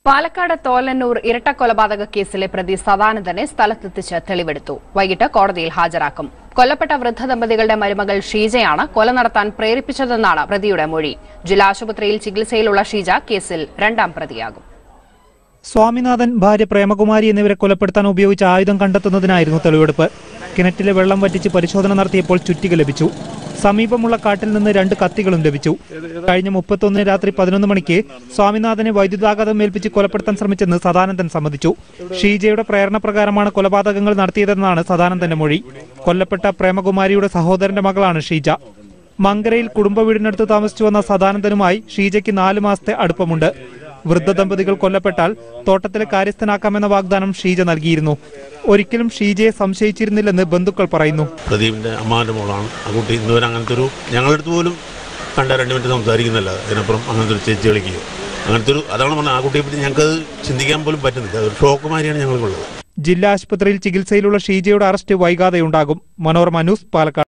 പാലക്കാട് തോലന്നൂർ ഇരട്ടക്കൊലപാതക കേസിലെ പ്രതി സദാനന്ദനെ സ്ഥലത്തെത്തിച്ച് തെളിവെടുത്തു വൈകിട്ട് കോടതിയിൽ ഹാജരാക്കും കൊല്ലപ്പെട്ട വൃദ്ധ ദമ്പതികളുടെ മരുമകൾ ഷീജയാണ് കൊല നടത്താൻ പ്രേരിപ്പിച്ചതെന്നാണ് പ്രതിയുടെ മൊഴി ജില്ലാ ആശുപത്രിയിൽ ചികിത്സയിലുള്ള ഷീജ കേസിൽ രണ്ടാം പ്രതിയാകും സ്വാമിനാഥൻ ഭാര്യ പ്രേമകുമാരി എന്നിവരെ കൊലപ്പെടുത്താൻ ഉപയോഗിച്ച ആയുധം കണ്ടെത്തുന്നതിനായിരുന്നു തെളിവെടുപ്പ് കിണറ്റിലെ വെള്ളം വറ്റിച്ച് പരിശോധന നടത്തിയപ്പോൾ ചുറ്റിക ലഭിച്ചു സമീപമുള്ള കാട്ടിൽ നിന്ന് രണ്ട് കത്തികളും ലഭിച്ചു കഴിഞ്ഞ മുപ്പത്തൊന്നിന് രാത്രി പതിനൊന്ന് മണിക്ക് സ്വാമിനാഥനെ വൈദ്യുതാഘാതം ഏൽപ്പിച്ച് കൊലപ്പെടുത്താൻ ശ്രമിച്ചെന്ന് സദാനന്ദൻ സമ്മതിച്ചു ഷീജയുടെ പ്രേരണ പ്രകാരമാണ് കൊലപാതകങ്ങൾ നടത്തിയതെന്നാണ് സദാനന്ദന്റെ മൊഴി കൊല്ലപ്പെട്ട പ്രേമകുമാരിയുടെ സഹോദരന്റെ മകളാണ് ഷീജ മങ്കരയിൽ കുടുംബ വീടിനടുത്ത് താമസിച്ചു വന്ന സദാനന്ദനുമായി ഷീജയ്ക്ക് നാല് മാസത്തെ അടുപ്പമുണ്ട് വൃദ്ധ ദമ്പതികൾ കൊല്ലപ്പെട്ടാൽ തോട്ടത്തിലെ കാര്യസ്ഥനാക്കാമെന്ന വാഗ്ദാനം ഷീജ നൽകിയിരുന്നു ഒരിക്കലും ഷീജയെ സംശയിച്ചിരുന്നില്ലെന്ന് ബന്ധുക്കൾ പറയുന്നു പ്രദീപിൻ്റെ അമ്മാവൻ്റെ മോളാണ് ആ കുട്ടി ഇന്നുവരെ അങ്ങനത്തെ ഒരു ഞങ്ങളുടെ അടുത്ത് പോലും കണ്ട രണ്ട് മിനിറ്റ് സംസാരിക്കുന്നില്ല അതിനപ്പുറം അങ്ങനത്തെ ഒരു ചേച്ചി കളിക്കുക അങ്ങനത്തെ ഒരു അതാണ് പറഞ്ഞത് ആ കുട്ടിയെ പറ്റി ഞങ്ങൾക്കത് ചിന്തിക്കാൻ പോലും പറ്റുന്നില്ല ഒരു ഷോക്ക് മാതിരിയാണ് ഞങ്ങൾക്കുള്ളത് ജില്ലാ ആശുപത്രിയിൽ ചികിത്സയിലുള്ള ഷീജയുടെ അറസ്റ്റ് വൈകാതെയുണ്ടാകും മനോരമ ന്യൂസ് പാലക്കാട്